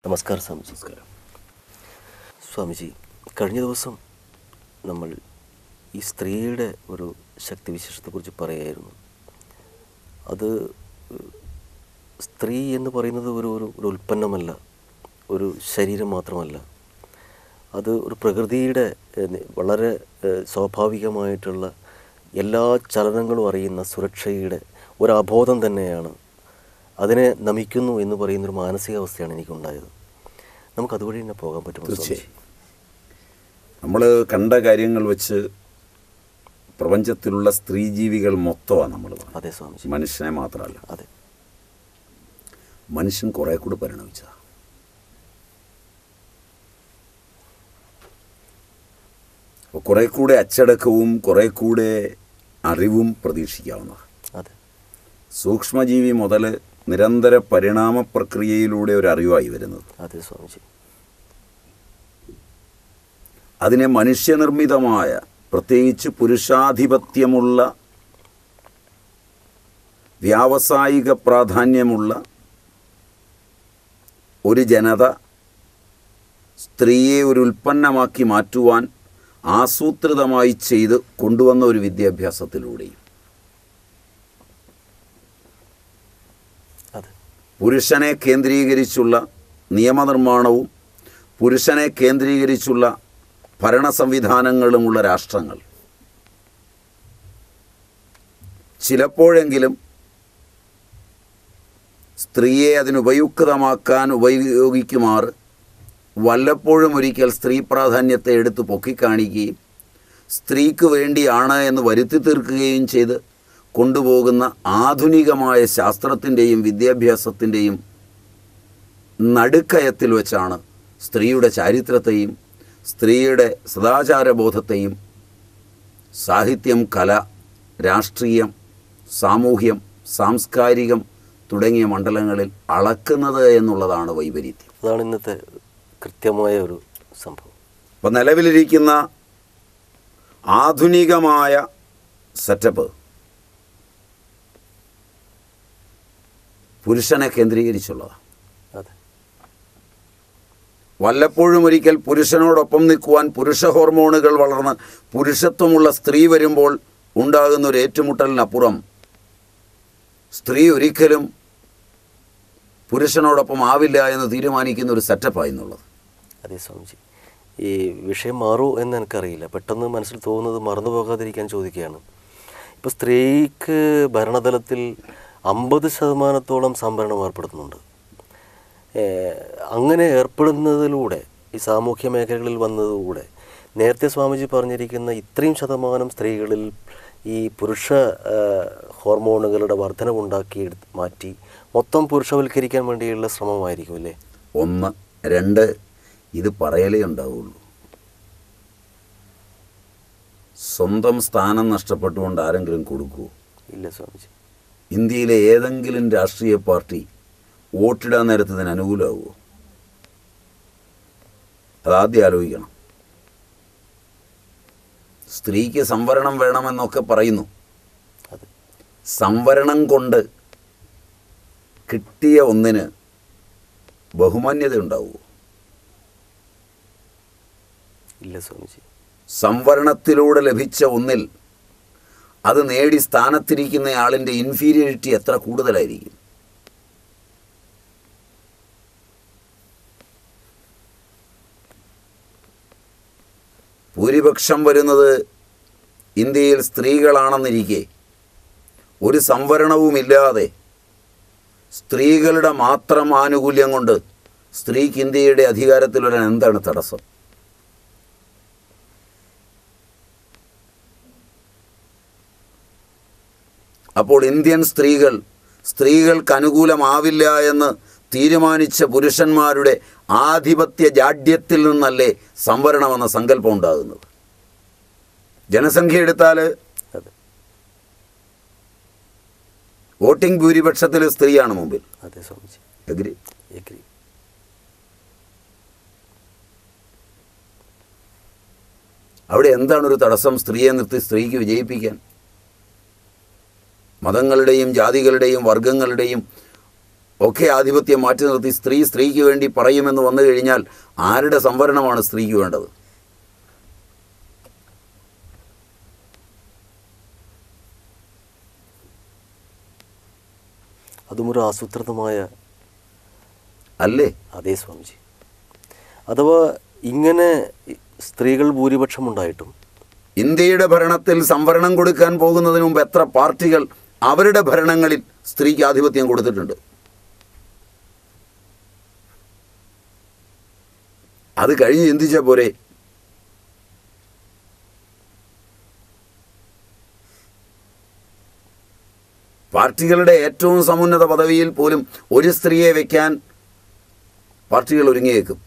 നമസ്കാരം സ്വാമിജി നമസ്കാരം സ്വാമിജി കഴിഞ്ഞ ദിവസം നമ്മൾ ഈ സ്ത്രീയുടെ ഒരു ശക്തിവിശേഷത്തെക്കുറിച്ച് പറയായിരുന്നു അത് സ്ത്രീ എന്ന് പറയുന്നത് ഒരു ഒരു ഒരു ഉൽപ്പന്നമല്ല ഒരു ശരീരം മാത്രമല്ല അത് ഒരു പ്രകൃതിയുടെ ഏഹ്, നി- വളരെ ഏഹ്, സ്വാഭാവികമായിട്ടുള്ള എല്ലാ ചലനങ്ങളും അറിയുന്ന സുരക്ഷയുടെ ഒരു അബോധം തന്നെയാണ് അതിനെ നമിക്കുന്നു എന്ന് പറയുന്നൊരു മാനസികാവസ്ഥയാണ് എനിക്കുണ്ടായത് നമുക്ക് അതുവഴി തന്നെ പോകാൻ പറ്റുമോ സ്വാമിജി? തീർച്ചയായും നമ്മൾ കണ്ട കാര്യങ്ങൾ വെച്ച് പ്രപഞ്ചത്തിലുള്ള സ്ത്രീജീവികൾ മൊത്തമാണ് നമ്മൾ അതെ സ്വാമിജി മനുഷ്യനെ മാത്രമല്ല അതെ മനുഷ്യൻ കുറെ കൂടി പരിണമിച്ചതാണ് അപ്പോൾ കുറെ കൂടെ അച്ചടക്കവും കുറെ കൂടെ അറിവും പ്രതീക്ഷിക്കാവുന്നതാണ് അതെ സൂക്ഷ്മജീവി മുതൽ നിരന്തര പരിണാമ പ്രക്രിയയിലൂടെ ഒരു അറിവായി വരുന്നത് അതെ സ്വാമിജി അതിനെ മനുഷ്യനിർമ്മിതമായ പ്രത്യേകിച്ച് പുരുഷാധിപത്യമുള്ള വ്യാവസായിക പ്രാധാന്യമുള്ള ഒരു ജനത സ്ത്രീയെ ഒരു ഉൽപ്പന്നമാക്കി മാറ്റുവാൻ ആസൂത്രിതമായി ചെയ്ത് കൊണ്ടുവന്ന ഒരു വിദ്യാഭ്യാസത്തിലൂടെയും അതെ പുരുഷനെ കേന്ദ്രീകരിച്ചുള്ള നിയമനിർമ്മാണവും പുരുഷനെ കേന്ദ്രീകരിച്ചുള്ള ഭരണ സംവിധാനങ്ങളുമുള്ള രാഷ്ട്രങ്ങൾ ചിലപ്പോഴെങ്കിലും സ്ത്രീയെ അതിനുപയുക്തമാക്കാൻ ഉപയോഗിക്കുമാറ് വല്ലപ്പോഴും ഒരിക്കൽ സ്ത്രീ പ്രാധാന്യത്തെ എടുത്ത് പൊക്കിക്കാണിക്കുകയും സ്ത്രീക്ക് വേണ്ടിയാണ് എന്ന് വരുത്തി തീർക്കുകയും ചെയ്ത് കൊണ്ടുപോകുന്ന ആധുനികമായ ശാസ്ത്രത്തിൻ്റെയും വിദ്യാഭ്യാസത്തിൻ്റെയും നടുക്കയത്തിൽ വെച്ചാണ് സ്ത്രീയുടെ ചാരിത്രത്തെയും സ്ത്രീയുടെ സദാചാരബോധത്തെയും സാഹിത്യം കല രാഷ്ട്രീയം സാമൂഹ്യം സാംസ്കാരികം തുടങ്ങിയ മണ്ഡലങ്ങളിൽ അളക്കുന്നത് എന്നുള്ളതാണ് വൈപരീത്യം അതാണ് ഇന്നത്തെ കൃത്യമായ ഒരു സംഭവം അപ്പോൾ നിലവിലിരിക്കുന്ന ആധുനികമായ സെറ്റപ്പ് പുരുഷനെ കേന്ദ്രീകരിച്ചുള്ളതാണ് അതെ വല്ലപ്പോഴും ഒരിക്കൽ പുരുഷനോടൊപ്പം നിൽക്കുവാൻ പുരുഷ ഹോർമോണുകൾ വളർന്ന് പുരുഷത്വമുള്ള സ്ത്രീ വരുമ്പോൾ ഉണ്ടാകുന്ന ഒരു ഏറ്റുമുട്ടലിനപ്പുറം സ്ത്രീ ഒരിക്കലും പുരുഷനോടൊപ്പം ആവില്ല എന്ന് തീരുമാനിക്കുന്ന ഒരു സെറ്റപ്പായി എന്നുള്ളത് അതെ സ്വാമിജി ഈ വിഷയം മാറൂ എന്ന് എനിക്കറിയില്ല പെട്ടെന്ന് മനസ്സിൽ തോന്നുന്നത് മറന്നു പോകാതിരിക്കാൻ ചോദിക്കുകയാണ് ഇപ്പോൾ സ്ത്രീക്ക് ഭരണതലത്തിൽ അമ്പത് ശതമാനത്തോളം സംവരണം ഏർപ്പെടുത്തുന്നുണ്ട് ഏഹ് അങ്ങനെ ഏർപ്പെടുന്നതിലൂടെ ഈ സാമൂഹ്യ മേഖലകളിൽ വന്നതിലൂടെ നേരത്തെ സ്വാമിജി പറഞ്ഞിരിക്കുന്ന ഇത്രയും ശതമാനം സ്ത്രീകളിൽ ഈ പുരുഷ ഏഹ്, ഹോർമോണുകളുടെ വർധനവുണ്ടാക്കി എടുത്ത് മാറ്റി മൊത്തം പുരുഷവൽക്കരിക്കാൻ വേണ്ടിയുള്ള ശ്രമമായിരിക്കും അല്ലേ ഒന്ന് രണ്ട് ഇത് പറയലേ ഉണ്ടാവുള്ളൂ സ്വന്തം സ്ഥാനം നഷ്ടപ്പെട്ടുകൊണ്ട് ആരെങ്കിലും കൊടുക്കുമോ ഇല്ല സ്വാമിജി ഇന്ത്യയിലെ ഏതെങ്കിലും രാഷ്ട്രീയ പാർട്ടി വോട്ടിടാൻ നേരത്ത് ഇതിന് അനുകൂലമാകുമോ അതാദ്യം ആലോചിക്കണം സ്ത്രീക്ക് സംവരണം വേണമെന്നൊക്കെ പറയുന്നു അതെ സംവരണം കൊണ്ട് കിട്ടിയ ഒന്നിന് ബഹുമാന്യത ഉണ്ടാവുമോ ഇല്ല സ്വാമിജി സംവരണത്തിലൂടെ ലഭിച്ച ഒന്നിൽ അത് നേടി സ്ഥാനത്തിരിക്കുന്ന ആളിൻ്റെ ഇൻഫീരിയറിറ്റി എത്ര കൂടുതലായിരിക്കും ഭൂരിപക്ഷം വരുന്നത് ഇന്ത്യയിൽ സ്ത്രീകളാണെന്നിരിക്കെ ഒരു സംവരണവുമില്ലാതെ സ്ത്രീകളുടെ മാത്രം ആനുകൂല്യം കൊണ്ട് സ്ത്രീക്ക് ഇന്ത്യയുടെ അധികാരത്തിൽ വരാൻ എന്താണ് തടസ്സം അപ്പോൾ ഇന്ത്യൻ സ്ത്രീകൾ സ്ത്രീകൾക്ക് അനുകൂലമാവില്ല എന്ന് തീരുമാനിച്ച പുരുഷന്മാരുടെ ആധിപത്യ ജാഡ്യത്തിൽ നിന്നല്ലേ സംവരണമെന്ന സങ്കല്പം ഉണ്ടാകുന്നത് ജനസംഖ്യ എടുത്താൽ അതെ വോട്ടിംഗ് ഭൂരിപക്ഷത്തിൽ സ്ത്രീയാണ് മുമ്പിൽ അതെ സ്വാമിജി എഗ്രി എഗ്രി അവിടെ എന്താണ് ഒരു തടസ്സം സ്ത്രീയെ നിർത്തി സ്ത്രീക്ക് വിജയിപ്പിക്കാൻ മതങ്ങളുടെയും ജാതികളുടെയും വർഗങ്ങളുടെയും ഒക്കെ ആധിപത്യം മാറ്റി നിർത്തി സ്ത്രീ സ്ത്രീക്ക് വേണ്ടി പറയുമെന്ന് വന്നു കഴിഞ്ഞാൽ ആരുടെ സംവരണമാണ് സ്ത്രീക്ക് വേണ്ടത് അതും ഒരു ആസൂത്രിതമായ അല്ലേ അതേ സ്വാമിജി അഥവാ ഇങ്ങനെ സ്ത്രീകൾ ഭൂരിപക്ഷം ഉണ്ടായിട്ടും ഇന്ത്യയുടെ ഭരണത്തിൽ സംവരണം കൊടുക്കാൻ പോകുന്നതിന് മുമ്പ് എത്ര പാർട്ടികൾ അവരുടെ ഭരണങ്ങളിൽ സ്ത്രീക്ക് ആധിപത്യം കൊടുത്തിട്ടുണ്ട് അത് കഴിഞ്ഞ് ചിന്തിച്ച പോരെ പാർട്ടികളുടെ ഏറ്റവും സമുന്നത പദവിയിൽ പോലും ഒരു സ്ത്രീയെ വെക്കാൻ പാർട്ടികൾ ഒരുങ്ങിയേക്കും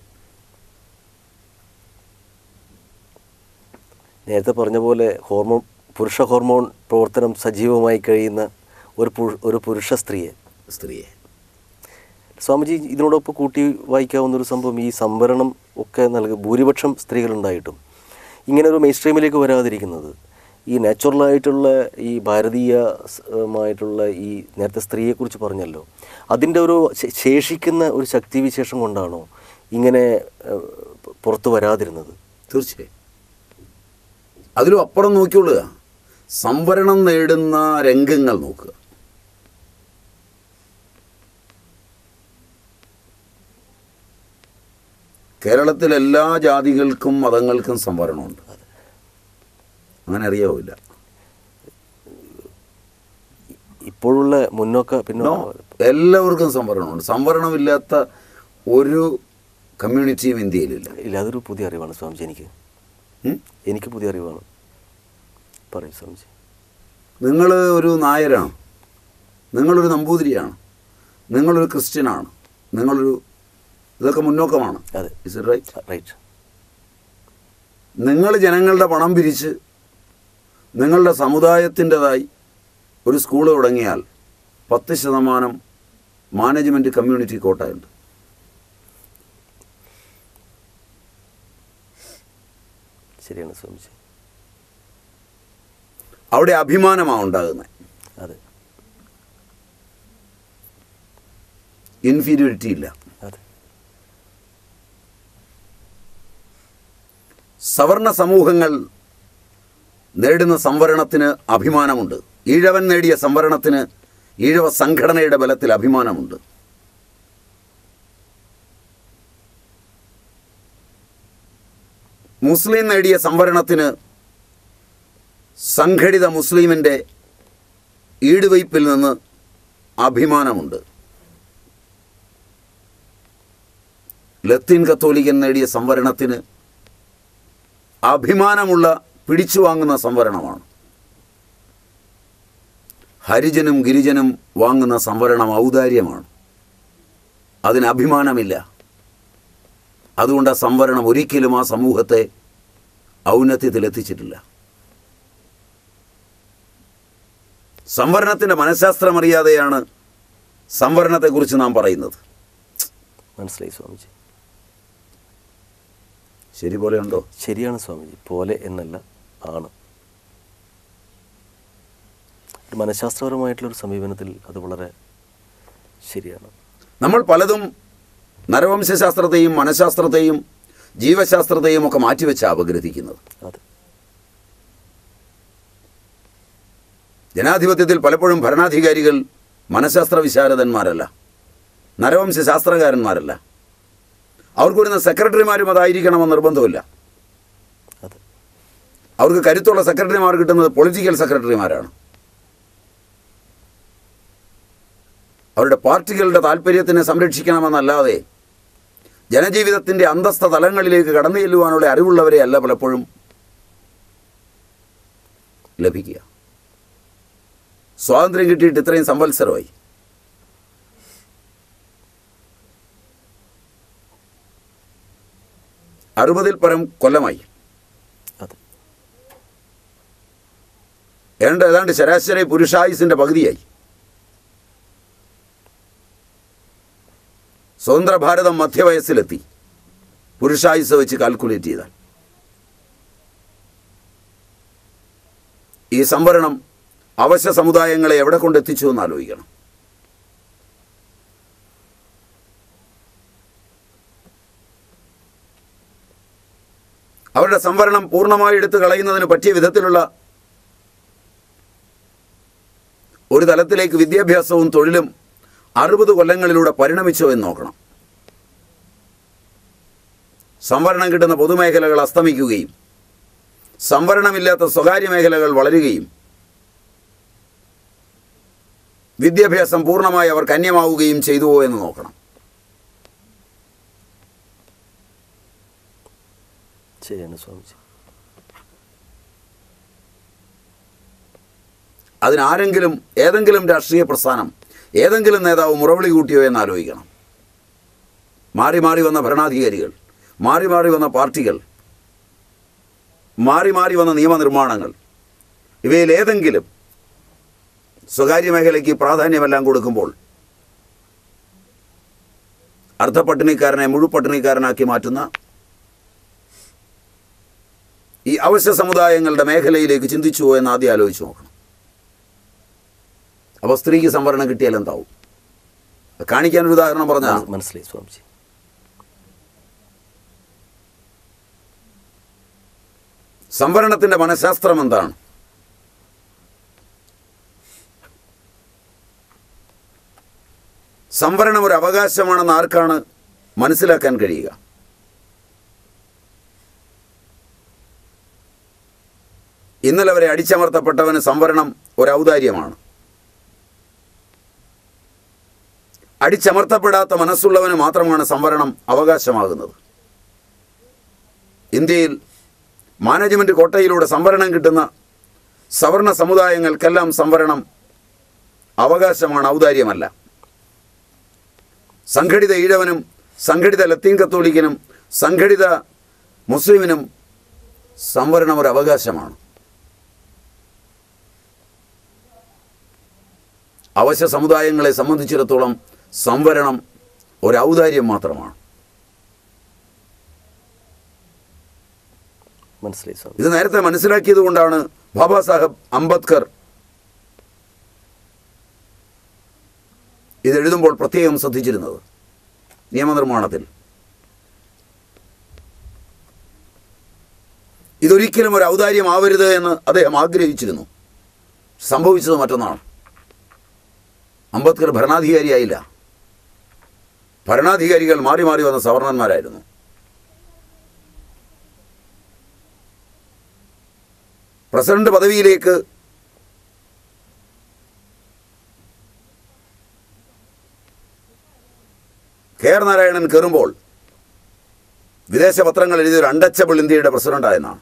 നേരത്തെ പറഞ്ഞ പോലെ ഹോർമോൺ പുരുഷ ഹോർമോൺ പ്രവർത്തനം സജീവമായി കഴിയുന്ന ഒരു പുരു- ഒരു പുരുഷ സ്ത്രീയെ സ്ത്രീയെ സ്വാമിജി ഇതിനോടൊപ്പം കൂട്ടി വായിക്കാവുന്ന ഒരു സംഭവം ഈ സംവരണം ഒക്കെ നൽകി ഭൂരിപക്ഷം സ്ത്രീകളുണ്ടായിട്ടും ഇങ്ങനെ ഒരു മെയിൻ സ്ട്രീമിലേക്ക് വരാതിരിക്കുന്നത് ഈ നാച്ചുറലായിട്ടുള്ള ഈ ഭാരതീയമായിട്ടുള്ള ഈ നേരത്തെ സ്ത്രീയെക്കുറിച്ച് പറഞ്ഞല്ലോ അതിൻ്റെ ഒരു ശേ- ശേഷിക്കുന്ന ഒരു ശക്തിവിശേഷം കൊണ്ടാണോ ഇങ്ങനെ ഏഹ്, പുറത്തു വരാതിരുന്നത് തീർച്ചയായും അതിലും അപ്പുറം നോക്കിക്കൊള്ളുക സംവരണം നേടുന്ന രംഗങ്ങൾ നോക്കുക കേരളത്തിൽ എല്ലാ ജാതികൾക്കും മതങ്ങൾക്കും സംവരണമുണ്ട് അങ്ങനെ അറിയാവില്ല ഇപ്പോഴുള്ള മുന്നോക്ക നോ പിന്നോക്ക എല്ലാവർക്കും സംവരണമുണ്ട് സംവരണമില്ലാത്ത ഒരു കമ്മ്യൂണിറ്റിയും ഇന്ത്യയിലില്ല ഇല്ല അതൊരു പുതിയ അറിവാണ് സ്വാമിജി എനിക്ക് ഉം? എനിക്ക് പുതിയ അറിവാണ് പറയൂ സ്വാമിജി നിങ്ങൾ ഒരു നായരാണ് നിങ്ങളൊരു നമ്പൂതിരിയാണ് നിങ്ങളൊരു ക്രിസ്ത്യനാണ് നിങ്ങളൊരു ഇതൊക്കെ മുന്നോക്കമാണ് അതെ ഇസ് ഇറ്റ് റൈറ്റ് റൈറ്റ് നിങ്ങൾ ജനങ്ങളുടെ പണം പിരിച്ച് നിങ്ങളുടെ സമുദായത്തിൻ്റെതായി ഒരു സ്കൂൾ തുടങ്ങിയാൽ പത്ത് ശതമാനം മാനേജ്മെൻറ്റ് കമ്മ്യൂണിറ്റി കോട്ടയുണ്ട് ശരിയാണ് സ്വാമിജി അവിടെ അഭിമാനമാണ് ഉണ്ടാകുന്നത് അതെ ഇൻഫീരിയോറിറ്റി ഇല്ല അതെ സവർണ സമൂഹങ്ങൾ നേടുന്ന സംവരണത്തിന് അഭിമാനമുണ്ട് ഈഴവൻ നേടിയ സംവരണത്തിന് ഈഴവ സംഘടനയുടെ ബലത്തിൽ അഭിമാനമുണ്ട് മുസ്ലിം നേടിയ സംവരണത്തിന് സംഘടിത മുസ്ലിമിൻ്റെ ഈടുവയ്പിൽ നിന്ന് അഭിമാനമുണ്ട് ലത്തീൻ കത്തോലിക്കൻ നേടിയ സംവരണത്തിന് അഭിമാനമുള്ള പിടിച്ചു വാങ്ങുന്ന സംവരണമാണ് ഹരിജനും ഗിരിജനും വാങ്ങുന്ന സംവരണം ഔദാര്യമാണ് അതിന് അഭിമാനമില്ല അതുകൊണ്ട് ആ സംവരണം ഒരിക്കലും ആ സമൂഹത്തെ ഔന്നത്യത്തിലെത്തിച്ചിട്ടില്ല സംവരണത്തിൻ്റെ മനഃശാസ്ത്രം അറിയാതെയാണ് സംവരണത്തെക്കുറിച്ച് നാം പറയുന്നത് മനസ്സിലായി സ്വാമിജി ശരി പോലെയുണ്ടോ ശരിയാണ് സ്വാമിജി പോലെ എന്നല്ല ആണ് ഒരു മനഃശാസ്ത്രപരമായിട്ടുള്ളൊരു സമീപനത്തിൽ അത് വളരെ ശരിയാണ് നമ്മൾ പലതും നരവംശശാസ്ത്രത്തെയും മനഃശാസ്ത്രത്തെയും ജീവശാസ്ത്രത്തെയും ഒക്കെ മാറ്റിവെച്ച് അപഗ്രഥിക്കുന്നത് അതെ ജനാധിപത്യത്തിൽ പലപ്പോഴും ഭരണാധികാരികൾ മനഃശാസ്ത്ര വിശാരദന്മാരല്ല നരവംശ ശാസ്ത്രകാരന്മാരല്ല അവർക്ക് വരുന്ന സെക്രട്ടറിമാരും അതായിരിക്കണമെന്ന് നിർബന്ധമില്ല അതെ അവർക്ക് കരുത്തുള്ള സെക്രട്ടറിമാർ കിട്ടുന്നത് പൊളിറ്റിക്കൽ സെക്രട്ടറിമാരാണ് അവരുടെ പാർട്ടികളുടെ താല്പര്യത്തിനെ സംരക്ഷിക്കണമെന്നല്ലാതെ ജനജീവിതത്തിൻ്റെ അന്തസ്ഥ തലങ്ങളിലേക്ക് കടന്നു ചെല്ലുവാനുള്ള അറിവുള്ളവരെ അല്ല പലപ്പോഴും ലഭിക്കുക സ്വാതന്ത്ര്യം കിട്ടിയിട്ട് ഇത്രയും സംവത്സരമായി അറുപതിൽ പരം കൊല്ലമായി അതെ ഏതാണ്ട് ഏതാണ്ട് ശരാശരി പുരുഷായുസിന്റെ പകുതിയായി സ്വതന്ത്ര ഭാരതം മധ്യവയസ്സിലെത്തി പുരുഷായുസ് വെച്ച് കാൽക്കുലേറ്റ് ചെയ്താൽ ഈ സംവരണം അവശ്യ സമുദായങ്ങളെ എവിടെ കൊണ്ടെത്തിച്ചു എന്ന് ആലോചിക്കണം അവരുടെ സംവരണം പൂർണ്ണമായി എടുത്തു കളയുന്നതിന് പറ്റിയ വിധത്തിലുള്ള ഒരു തലത്തിലേക്ക് വിദ്യാഭ്യാസവും തൊഴിലും അറുപത് കൊല്ലങ്ങളിലൂടെ പരിണമിച്ചോ എന്ന് നോക്കണം സംവരണം കിട്ടുന്ന പൊതുമേഖലകൾ അസ്തമിക്കുകയും സംവരണമില്ലാത്ത സ്വകാര്യ മേഖലകൾ വളരുകയും വിദ്യാഭ്യാസം പൂർണ്ണമായി അവർക്ക് അന്യമാവുകയും ചെയ്തുവോ എന്ന് നോക്കണം ശരിയാണ് സ്വാമിജി അതിനാരെങ്കിലും ഏതെങ്കിലും രാഷ്ട്രീയ പ്രസ്ഥാനം ഏതെങ്കിലും നേതാവ് മുറവിളി കൂട്ടിയോ എന്ന് ആലോചിക്കണം മാറി മാറി വന്ന ഭരണാധികാരികൾ മാറി മാറി വന്ന പാർട്ടികൾ മാറി മാറി വന്ന നിയമനിർമ്മാണങ്ങൾ ഇവയിൽ ഏതെങ്കിലും സ്വകാര്യ മേഖലയ്ക്ക് പ്രാധാന്യമെല്ലാം കൊടുക്കുമ്പോൾ അർദ്ധപട്ടിണിക്കാരനെ മുഴുപട്ടിണിക്കാരനാക്കി മാറ്റുന്ന ഈ അവശ്യ സമുദായങ്ങളുടെ മേഖലയിലേക്ക് ചിന്തിച്ചുവോ എന്ന് ആദ്യം ആലോചിച്ച് നോക്കണം അപ്പോൾ സ്ത്രീക്ക് സംവരണം കിട്ടിയാൽ എന്താവും കാണിക്കാനൊരു ഉദാഹരണം പറഞ്ഞാൽ മനസ്സിലായി സ്വാമിജി സംവരണത്തിന്റെ മനഃശാസ്ത്രം എന്താണ് സംവരണം ഒരു അവകാശമാണെന്ന് ആർക്കാണ് മനസ്സിലാക്കാൻ കഴിയുക ഇന്നലെ വരെ അടിച്ചമർത്തപ്പെട്ടവന് സംവരണം ഒരു ഔദാര്യമാണ് അടിച്ചമർത്തപ്പെടാത്ത മനസ്സുള്ളവന് മാത്രമാണ് സംവരണം അവകാശമാകുന്നത് ഇന്ത്യയിൽ മാനേജ്മെന്റ് കോട്ടയിലൂടെ സംവരണം കിട്ടുന്ന സവർണ സമുദായങ്ങൾക്കെല്ലാം സംവരണം അവകാശമാണ് ഔദാര്യമല്ല സംഘടിത ഈഴവനും സംഘടിത ലത്തീൻ കത്തോലിക്കനും സംഘടിത മുസ്ലിമിനും സംവരണം ഒരു അവകാശമാണ് അവശ്യ സമുദായങ്ങളെ സംബന്ധിച്ചിടത്തോളം സംവരണം ഒരു ഔദാര്യം മാത്രമാണ് മനസ്സിലായി സ്വാമി ഇത് നേരത്തെ മനസ്സിലാക്കിയത് കൊണ്ടാണ് ബാബാ സാഹബ് അംബേദ്കർ ഇത് എഴുതുമ്പോൾ പ്രത്യേകം ശ്രദ്ധിച്ചിരുന്നത് നിയമനിർമ്മാണത്തിൽ ഇതൊരിക്കലും ഒരു ഔദാര്യമാവരുത് എന്ന് അദ്ദേഹം ആഗ്രഹിച്ചിരുന്നു സംഭവിച്ചത് മറ്റൊന്നാണ് അംബേദ്കർ ഭരണാധികാരിയായില്ല ഭരണാധികാരികൾ മാറി മാറി വന്ന സവർണന്മാരായിരുന്നു പ്രസിഡന്റ് പദവിയിലേക്ക് കെ ആർ നാരായണൻ കയറുമ്പോൾ വിദേശ പത്രങ്ങൾ എഴുതിയ ഒരു അണ്ടച്ചബിൾ ഇന്ത്യയുടെ പ്രസിഡന്റായെന്നാണ്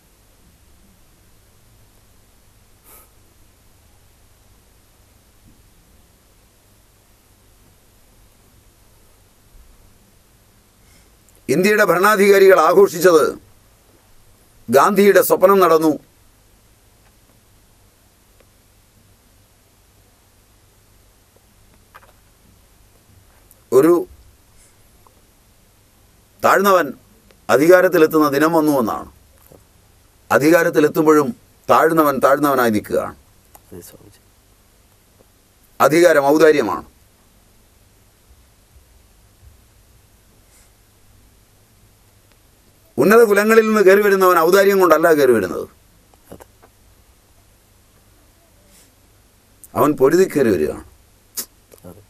ഇന്ത്യയുടെ ഭരണാധികാരികൾ ആഘോഷിച്ചത് ഗാന്ധിയുടെ സ്വപ്നം നടന്നു ഒരു താഴ്ന്നവൻ അധികാരത്തിലെത്തുന്ന ദിനം വന്നു എന്നാണ് അധികാരത്തിലെത്തുമ്പോഴും താഴ്ന്നവൻ താഴ്ന്നവനായി നിൽക്കുകയാണ് അതെ സ്വാമിജി അധികാരം ഔദാര്യമാണ് ഉന്നത കുലങ്ങളിൽ നിന്ന് കയറി വരുന്നവൻ ഔദാര്യം കൊണ്ടല്ല കയറി വരുന്നത് അതെ അവൻ പൊരുതി കയറി വരികയാണ് അതെ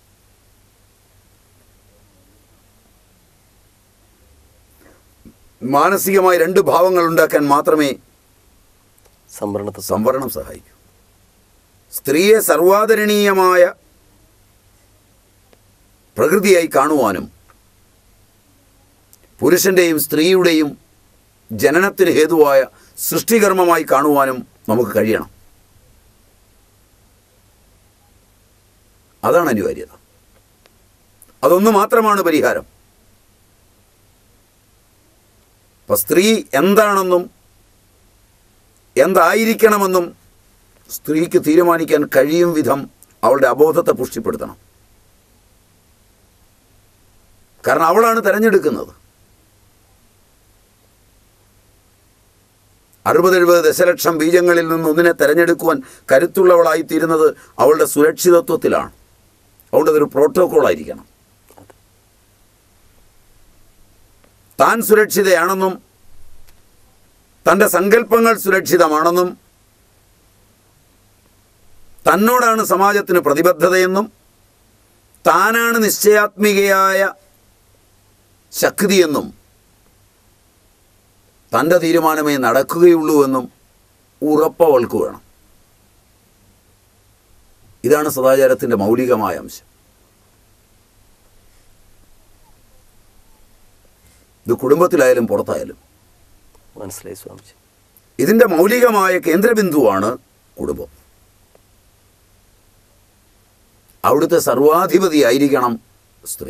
മാനസികമായി രണ്ട് ഭാവങ്ങൾ ഉണ്ടാക്കാൻ മാത്രമേ സംവരണത്തെ സംവരണം സഹായിക്കൂ സ്ത്രീയെ സർവാദരണീയമായ പ്രകൃതിയായി കാണുവാനും പുരുഷൻ്റെയും സ്ത്രീയുടെയും ജനനത്തിന് ഹേതുവായ സൃഷ്ടികർമ്മമായി കാണുവാനും നമുക്ക് കഴിയണം അതാണ് അനിവാര്യത അതൊന്നു മാത്രമാണ് പരിഹാരം അപ്പം സ്ത്രീ എന്താണെന്നും എന്തായിരിക്കണമെന്നും സ്ത്രീക്ക് തീരുമാനിക്കാൻ കഴിയും വിധം അവളുടെ അബോധത്തെ പുഷ്ടിപ്പെടുത്തണം കാരണം അവളാണ് തിരഞ്ഞെടുക്കുന്നത് അറുപത് എഴുപത് ദശലക്ഷം ബീജങ്ങളിൽ നിന്ന് ഒന്നിനെ തിരഞ്ഞെടുക്കുവാൻ കരുത്തുള്ളവളായിത്തീരുന്നത് അവളുടെ സുരക്ഷിതത്വത്തിലാണ് അതുകൊണ്ട് അതൊരു പ്രോട്ടോകോൾ ആയിരിക്കണം താൻ സുരക്ഷിതയാണെന്നും തൻ്റെ സങ്കല്പങ്ങൾ സുരക്ഷിതമാണെന്നും തന്നോടാണ് സമാജത്തിന് പ്രതിബദ്ധതയെന്നും താനാണ് നിശ്ചയാത്മികയായ ശക്തിയെന്നും തൻ്റെ തീരുമാനമേ നടക്കുകയുള്ളൂ എന്നും ഉറപ്പവൾക്ക് വേണം ഇതാണ് സദാചാരത്തിൻ്റെ മൗലികമായ അംശം ഇത് കുടുംബത്തിലായാലും പുറത്തായാലും മനസ്സിലായി സ്വാമിജി ഇതിൻ്റെ മൗലികമായ കേന്ദ്രബിന്ദുവാണ് കുടുംബം അവിടുത്തെ സർവാധിപതിയായിരിക്കണം സ്ത്രീ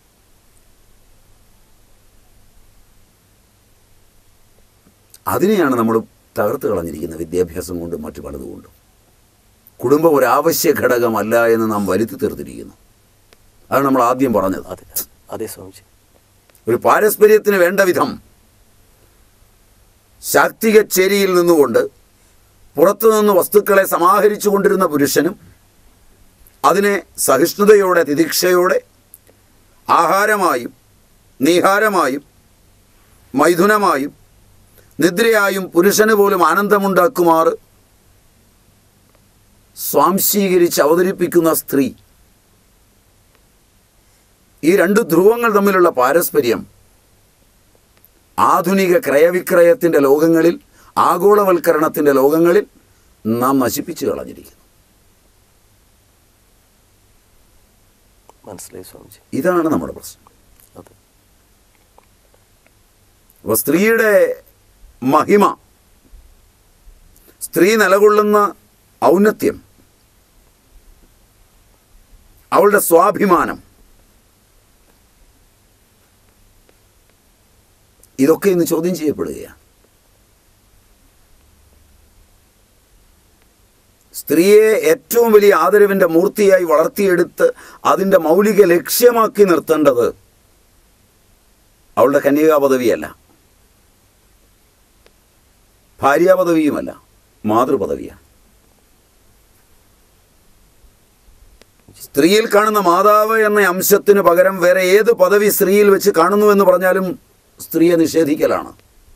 അതിനെയാണ് നമ്മൾ തകർത്ത് കളഞ്ഞിരിക്കുന്നത് വിദ്യാഭ്യാസം കൊണ്ടും മറ്റു പലതുകൊണ്ടും കുടുംബം ഒരു ആവശ്യ ഘടകമല്ല എന്ന് നാം വരുത്തി തീർത്തിരിക്കുന്നു അതാണ് നമ്മൾ ആദ്യം പറഞ്ഞത് അതെ അതെ സ്വാമിജി ഒരു പാരസ്പര്യത്തിന് വേണ്ട വിധം ശാക്തിക ചേരിയിൽ നിന്നുകൊണ്ട് പുറത്തുനിന്ന് വസ്തുക്കളെ സമാഹരിച്ചു കൊണ്ടിരുന്ന പുരുഷനും അതിനെ സഹിഷ്ണുതയോടെ തിദീക്ഷയോടെ ആഹാരമായും നീഹാരമായും മൈഥുനമായും നിദ്രയായും പുരുഷന് പോലും ആനന്ദമുണ്ടാക്കുമാറ് സ്വാംശീകരിച്ച് അവതരിപ്പിക്കുന്ന സ്ത്രീ ഈ രണ്ട് ധ്രുവങ്ങൾ തമ്മിലുള്ള പാരസ്പര്യം ആധുനിക ക്രയവിക്രയത്തിൻ്റെ ലോകങ്ങളിൽ ആഗോളവൽക്കരണത്തിൻ്റെ ലോകങ്ങളിൽ നാം നശിപ്പിച്ചു കളഞ്ഞിരിക്കുന്നു മനസ്സിലായി സ്വാമിജി ഇതാണ് നമ്മുടെ പ്രശ്നം അതെ അപ്പോൾ സ്ത്രീയുടെ മഹിമ സ്ത്രീ നിലകൊള്ളുന്ന ഔന്നത്യം അവളുടെ സ്വാഭിമാനം ഇതൊക്കെ ഇന്ന് ചോദ്യം ചെയ്യപ്പെടുകയാണ് സ്ത്രീയെ ഏറ്റവും വലിയ ആദരവിൻ്റെ മൂർത്തിയായി വളർത്തിയെടുത്ത് അതിൻ്റെ മൗലിക ലക്ഷ്യമാക്കി നിർത്തേണ്ടത് അവളുടെ കന്യകാ പദവിയല്ല ഭാര്യാപദവിയുമല്ല മാതൃപദവിയാണ് സ്ത്രീയിൽ കാണുന്ന മാതാവ് എന്ന അംശത്തിന് പകരം വേറെ ഏത് പദവി സ്ത്രീയിൽ വെച്ച് കാണുന്നു എന്ന് പറഞ്ഞാലും സ്ത്രീയെ നിഷേധിക്കലാണ്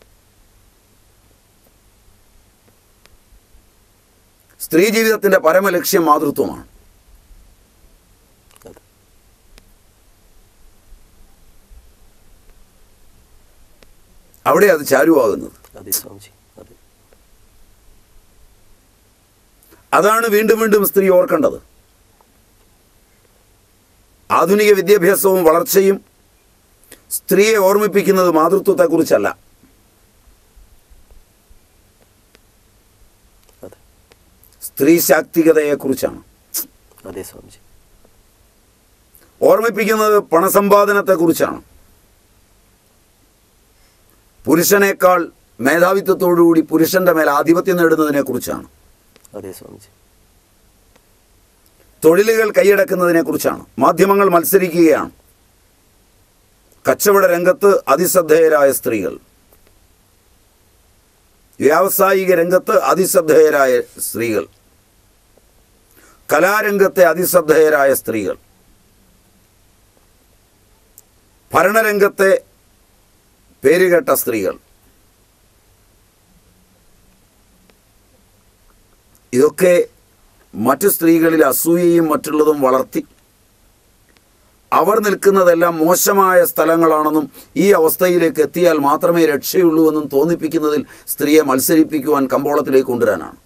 സ്ത്രീ ജീവിതത്തിന്റെ പരമലക്ഷ്യം മാതൃത്വമാണ് അതെ അവിടെ അത് ചാരുവാകുന്നത് അതെ സ്വാമിജി അതെ അതാണ് വീണ്ടും വീണ്ടും സ്ത്രീ ഓർക്കേണ്ടത് ആധുനിക വിദ്യാഭ്യാസവും വളർച്ചയും സ്ത്രീയെ ഓർമ്മിപ്പിക്കുന്നത് മാതൃത്വത്തെക്കുറിച്ചല്ല അതെ സ്ത്രീ ശാക്തികതയെക്കുറിച്ചാണ് അതെ സ്വാമിജി ഓർമ്മിപ്പിക്കുന്നത് പണസമ്പാദനത്തെക്കുറിച്ചാണ് പുരുഷനേക്കാൾ മേധാവിത്വത്തോടുകൂടി പുരുഷന്റെ മേൽ ആധിപത്യം നേടുന്നതിനെക്കുറിച്ചാണ് അതെ സ്വാമിജി തൊഴിലുകൾ കൈയടക്കുന്നതിനെക്കുറിച്ചാണ് മാധ്യമങ്ങൾ മത്സരിക്കുകയാണ് കച്ചവട രംഗത്ത് അതിശ്രദ്ധേയരായ സ്ത്രീകൾ വ്യാവസായിക രംഗത്ത് അതിശ്രദ്ധേയരായ സ്ത്രീകൾ കലാരംഗത്തെ അതിശ്രദ്ധേയരായ സ്ത്രീകൾ ഭരണരംഗത്തെ പേരുകേട്ട സ്ത്രീകൾ ഇതൊക്കെ മറ്റു സ്ത്രീകളിൽ അസൂയയും മറ്റുള്ളതും വളർത്തി അവർ നിൽക്കുന്നതെല്ലാം മോശമായ സ്ഥലങ്ങളാണെന്നും ഈ അവസ്ഥയിലേക്ക് എത്തിയാൽ മാത്രമേ രക്ഷയുള്ളൂ എന്നും തോന്നിപ്പിക്കുന്നതിൽ സ്ത്രീയെ മത്സരിപ്പിക്കുവാൻ കമ്പോളത്തിലേക്ക് കൊണ്ടുവരാനാണ്